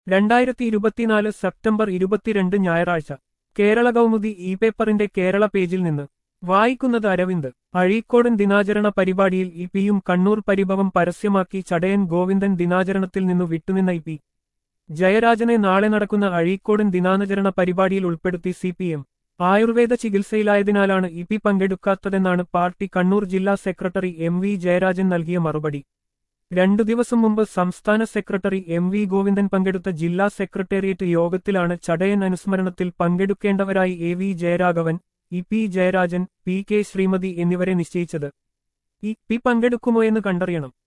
രണ്ടായിരത്തി ഇരുപത്തിനാല് സെപ്റ്റംബർ ഇരുപത്തിരണ്ട് ഞായറാഴ്ച കേരള കൗമുദി ഇ പേപ്പറിന്റെ കേരള പേജിൽ നിന്ന് വായിക്കുന്നത് അരവിന്ദ് അഴീക്കോടൻ ദിനാചരണ പരിപാടിയിൽ ഇ പിയും കണ്ണൂർ പരിഭവം പരസ്യമാക്കി ചടയൻ ഗോവിന്ദൻ ദിനാചരണത്തിൽ നിന്നു വിട്ടുനിന്ന ഇ പി ജയരാജനെ നാളെ നടക്കുന്ന അഴീക്കോടൻ ദിനാചരണ പരിപാടിയിൽ ഉൾപ്പെടുത്തി സി പി എം ആയുർവേദ ചികിത്സയിലായതിനാലാണ് ഇ പി പങ്കെടുക്കാത്തതെന്നാണ് പാർട്ടി കണ്ണൂർ ജില്ലാ സെക്രട്ടറി എം വി ജയരാജൻ നൽകിയ മറുപടി രണ്ടു ദിവസം മുമ്പ് സംസ്ഥാന സെക്രട്ടറി എം വി ഗോവിന്ദൻ പങ്കെടുത്ത ജില്ലാ സെക്രട്ടേറിയറ്റ് യോഗത്തിലാണ് ചടയൻ അനുസ്മരണത്തിൽ പങ്കെടുക്കേണ്ടവരായി A V Jayaraghavan E P Jayarajan P K Sreemathi എന്നിവരെ നിശ്ചയിച്ചത് ഇ പി പങ്കെടുക്കുമോ എന്ന് കണ്ടറിയണം